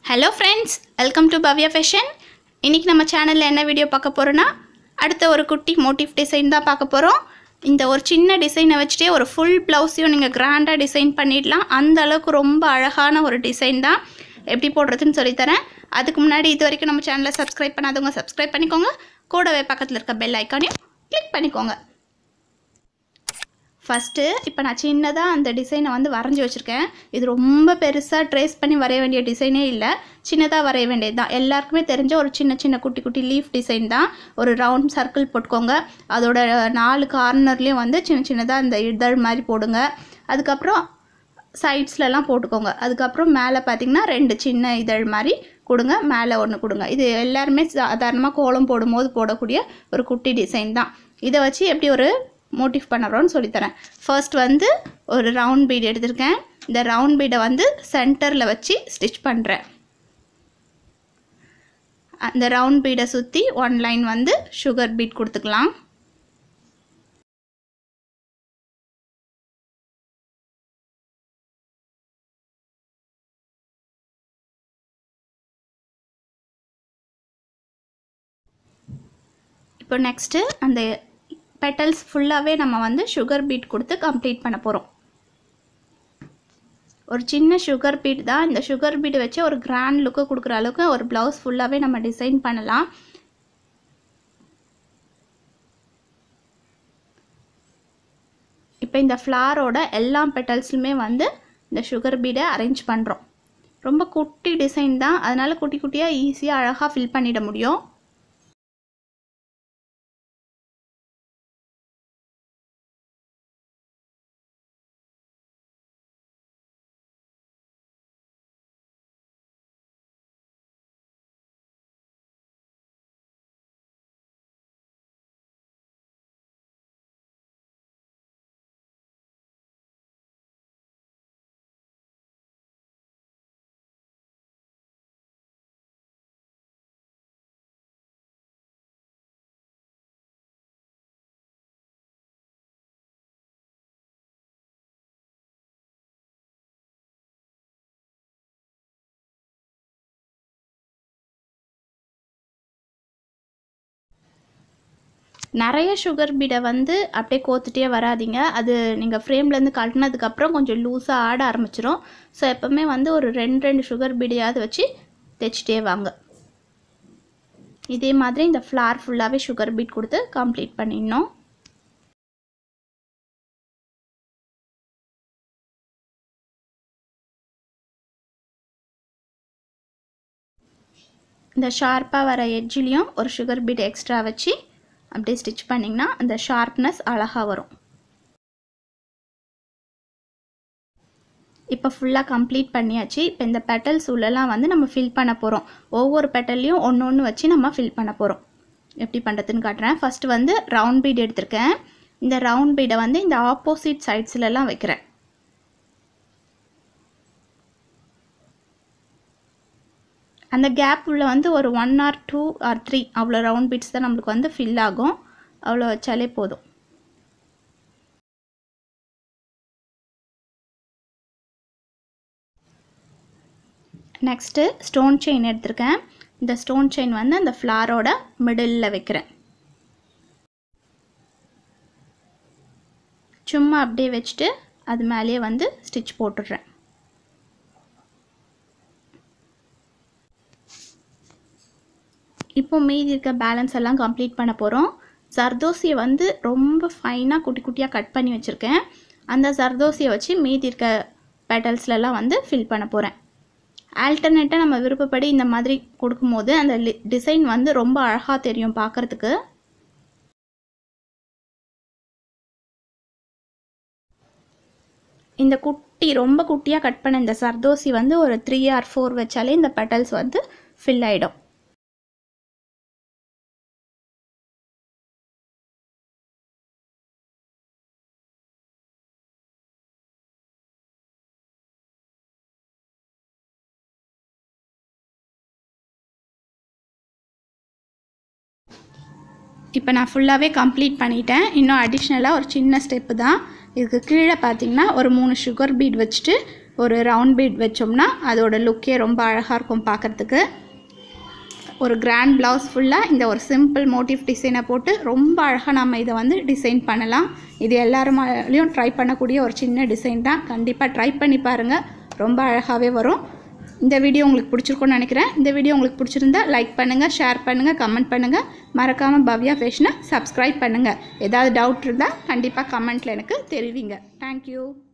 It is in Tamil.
hello friends welcome to Bhavya fashion இன்றைக்கி நம்ம சேனலில் என்ன வீடியோ பார்க்க போகிறோன்னா அடுத்த ஒரு குட்டி மோட்டிவ் டிசைன் தான் பார்க்க போகிறோம் இந்த ஒரு சின்ன டிசைனை வச்சுட்டே ஒரு ஃபுல் ப்ளவுஸையும் நீங்கள் கிராண்டாக டிசைன் பண்ணிடலாம் அந்த அளவுக்கு ரொம்ப அழகான ஒரு டிசைன் தான் எப்படி போடுறதுன்னு சொல்லித்தரேன் அதுக்கு முன்னாடி இது வரைக்கும் நம்ம சேனலை சப்ஸ்கிரைப் பண்ணாதவங்க சப்ஸ்கிரைப் பண்ணிக்கோங்க கூடவே பக்கத்தில் இருக்க பெல் ஐக்கானையும் கிளிக் பண்ணிக்கோங்க ஃபஸ்ட்டு இப்போ நான் சின்னதாக அந்த டிசைனை வந்து வரைஞ்சி வச்சுருக்கேன் இது ரொம்ப பெருசாக ட்ரேஸ் பண்ணி வரைய வேண்டிய டிசைனே இல்லை சின்னதாக வரைய வேண்டியது தான் எல்லாருக்குமே தெரிஞ்ச ஒரு சின்ன சின்ன குட்டி குட்டி லீஃப் டிசைன் தான் ஒரு ரவுண்ட் சர்க்கிள் போட்டுக்கோங்க அதோட நாலு கார்னர்லேயும் வந்து சின்ன சின்னதாக அந்த இதழ் மாதிரி போடுங்க அதுக்கப்புறம் சைட்ஸ்லலாம் போட்டுக்கோங்க அதுக்கப்புறம் மேலே பார்த்தீங்கன்னா ரெண்டு சின்ன இதழ் மாதிரி கொடுங்க மேலே ஒன்று கொடுங்க இது எல்லாருமே சாதாரணமாக கோலம் போடும்போது போடக்கூடிய ஒரு குட்டி டிசைன் தான் இதை வச்சு எப்படி ஒரு மோட்டிவ் பண்ணுறோன்னு சொல்லித்தரேன் ஃபர்ஸ்ட் வந்து ஒரு ரவுண்ட் பீட் எடுத்திருக்கேன் இந்த ரவுண்ட் பீடை வந்து சென்டரில் வச்சு ஸ்டிச் பண்ணுறேன் அந்த ரவுண்ட் பீடை சுற்றி ஒன் லைன் வந்து சுகர் பீட் கொடுத்துக்கலாம் இப்போ நெக்ஸ்ட்டு அந்த பெட்டல்ஸ் ஃபுல்லாகவே நம்ம வந்து சுகர் பீட் கொடுத்து கம்ப்ளீட் பண்ண போகிறோம் ஒரு சின்ன சுகர் பீட் தான் இந்த சுகர் பீட் வச்சு ஒரு கிராண்ட் லுக்கு கொடுக்குற அளவுக்கு ஒரு ப்ளவுஸ் ஃபுல்லாகவே நம்ம டிசைன் பண்ணலாம் இப்போ இந்த ஃப்ளாரோட எல்லா பெட்டல்ஸ்லுமே வந்து இந்த சுகர் பீடை அரேஞ்ச் பண்ணுறோம் ரொம்ப குட்டி டிசைன் தான் அதனால் குட்டி குட்டியாக ஈஸியாக அழகாக ஃபில் பண்ணிட முடியும் நிறைய சுகர் பீடை வந்து அப்படியே கோத்துட்டே வராதிங்க அது நீங்கள் ஃப்ரேம்லேருந்து கழட்டினதுக்கப்புறம் கொஞ்சம் லூஸாக ஆட ஆரம்பிச்சிரும் ஸோ எப்போவுமே வந்து ஒரு ரெண்டு ரெண்டு சுகர் பீடையாவது வச்சு தைச்சிட்டே வாங்க இதே மாதிரி இந்த ஃப்ளார் ஃபுல்லாகவே சுகர் பீட் கொடுத்து கம்ப்ளீட் பண்ணிடணும் இந்த ஷார்ப்பாக வர எட்ஜிலையும் ஒரு சுகர் பீட் எக்ஸ்ட்ரா வச்சு அப்படியே ஸ்டிச் பண்ணிங்கன்னா அந்த ஷார்ப்னஸ் அழகாக வரும் இப்போ ஃபுல்லாக கம்ப்ளீட் பண்ணியாச்சு இப்போ இந்த பெட்டல்ஸ் உள்ளலாம் வந்து நம்ம ஃபில் பண்ண போகிறோம் ஒவ்வொரு பெட்டல்லையும் ஒன்று ஒன்று வச்சு நம்ம ஃபில் பண்ண போகிறோம் எப்படி பண்ணுறதுன்னு காட்டுறேன் ஃபஸ்ட்டு வந்து ரவுண்ட் பீட் எடுத்திருக்கேன் இந்த ரவுண்ட் பீடை வந்து இந்த ஆப்போசிட் சைட்ஸ்லலாம் வைக்கிறேன் அந்த கேப் உள்ள வந்து ஒரு one or two or three அவ்வளோ ரவுண்ட் பீட்ஸ் தான் நம்மளுக்கு வந்து ஃபில் ஆகும் அவ்வளோ வச்சாலே போதும் நெக்ஸ்ட்டு ஸ்டோன் செயின் எடுத்திருக்கேன் இந்த ஸ்டோன் செயின் வந்து அந்த ஃப்ளாரோட மிடில் வைக்கிறேன் சும்மா அப்படியே வச்சுட்டு அது மேலேயே வந்து ஸ்டிச் போட்டுடுறேன் இப்போ மீதி இருக்க பேலன்ஸ் எல்லாம் கம்ப்ளீட் பண்ண போகிறோம் சர்தோசியை வந்து ரொம்ப ஃபைனாக குட்டி குட்டியாக கட் பண்ணி வச்சுருக்கேன் அந்த சர்தோசியை வச்சு மீதி இருக்க பெட்டல்ஸ்லலாம் வந்து ஃபில் பண்ண போகிறேன் ஆல்டர்னேட்டாக நம்ம விருப்பப்படி இந்த மாதிரி கொடுக்கும்போது அந்த டிசைன் வந்து ரொம்ப அழகாக தெரியும் பார்க்குறதுக்கு இந்த குட்டி ரொம்ப குட்டியாக கட் பண்ண இந்த சர்தோசி வந்து ஒரு த்ரீ ஆர் ஃபோர் வச்சாலே இந்த பெட்டல்ஸ் வந்து ஃபில் ஆகிடும் இப்போ நான் ஃபுல்லாகவே கம்ப்ளீட் பண்ணிட்டேன் இன்னும் அடிஷ்னலாக ஒரு சின்ன ஸ்டெப்பு தான் இதுக்கு கீழே பார்த்தீங்கன்னா ஒரு மூணு சுகர் பீட் வச்சுட்டு ஒரு ரவுண்ட் பீட் வச்சோம்னா அதோட லுக்கே ரொம்ப அழகாக இருக்கும் பார்க்குறதுக்கு ஒரு கிராண்ட் ப்ளவுஸ் ஃபுல்லாக இந்த ஒரு சிம்பிள் மோட்டிவ் டிசைனை போட்டு ரொம்ப அழகாக நம்ம இதை வந்து டிசைன் பண்ணலாம் இது எல்லாருமாலையும் ட்ரை பண்ணக்கூடிய ஒரு சின்ன டிசைன் தான் கண்டிப்பாக ட்ரை பண்ணி பாருங்கள் ரொம்ப அழகாகவே வரும் இந்த வீடியோ உங்களுக்கு பிடிச்சிருக்கும்னு நினைக்கிறேன் இந்த வீடியோ உங்களுக்கு பிடிச்சிருந்தா லைக் பண்ணுங்கள் ஷேர் பண்ணுங்கள் கமெண்ட் பண்ணுங்கள் மறக்காமல் பவ்யா ஃபேஷனை சப்ஸ்கிரைப் பண்ணுங்கள் ஏதாவது டவுட் இருந்தால் கண்டிப்பாக கமெண்ட்டில் எனக்கு தெரிவிங்க தேங்க்யூ